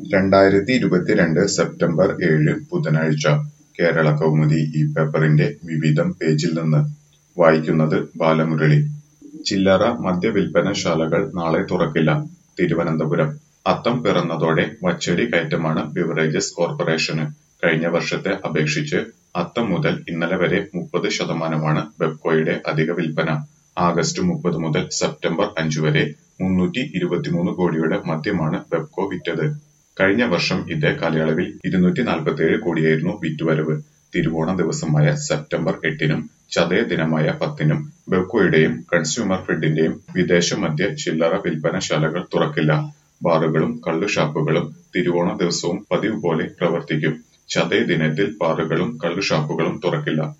രണ്ടായിരത്തി ഇരുപത്തിരണ്ട് സെപ്റ്റംബർ ഏഴ് ബുധനാഴ്ച കേരളകൗമുദി ഈ പേപ്പറിന്റെ വിവിധം പേജിൽ നിന്ന് വായിക്കുന്നത് ബാലമുരളി. ചില്ലറ മദ്യവില്പനശാലകൾ നാളെ തുറക്കില്ല തിരുവനന്തപുരം അത്തം പിറന്നതോടെ വച്ചടി കയറ്റമാണ് ബിവറേജസ് കോർപ്പറേഷന്. കഴിഞ്ഞ വർഷത്തെ അപേക്ഷിച്ച് അത്തം മുതൽ ഇന്നലെ വരെ മുപ്പത് ശതമാനമാണ് ബെപ്കോയുടെ അധിക വില്പന. ആഗസ്റ്റ് മുപ്പത് മുതൽ സെപ്റ്റംബർ അഞ്ച് വരെ മുന്നൂറ്റി ഇരുപത്തിമൂന്ന് കോടിയുടെ മദ്യമാണ് ബെപ്കോ വിറ്റത്. കഴിഞ്ഞ വർഷം ഇതേ കാലയളവിൽ ഇരുന്നൂറ്റി നാൽപ്പത്തിയേഴ് കോടിയായിരുന്നു വിറ്റുവരവ്. തിരുവോണ ദിവസമായ സെപ്റ്റംബർ എട്ടിനും ചതയ ദിനമായ പത്തിനും ബെപ്കോയുടെയും കൺസ്യൂമർ ഫെഡിന്റെയും വിദേശമദ്യ ചില്ലറ വില്പനശാലകൾ തുറക്കില്ല. ബാറുകളും കള്ളുഷാപ്പുകളും തിരുവോണ ദിവസവും പതിവുപോലെ പ്രവർത്തിക്കും. ചതയ ദിനത്തിൽ ബാറുകളും കള്ളുഷാപ്പുകളും തുറക്കില്ല.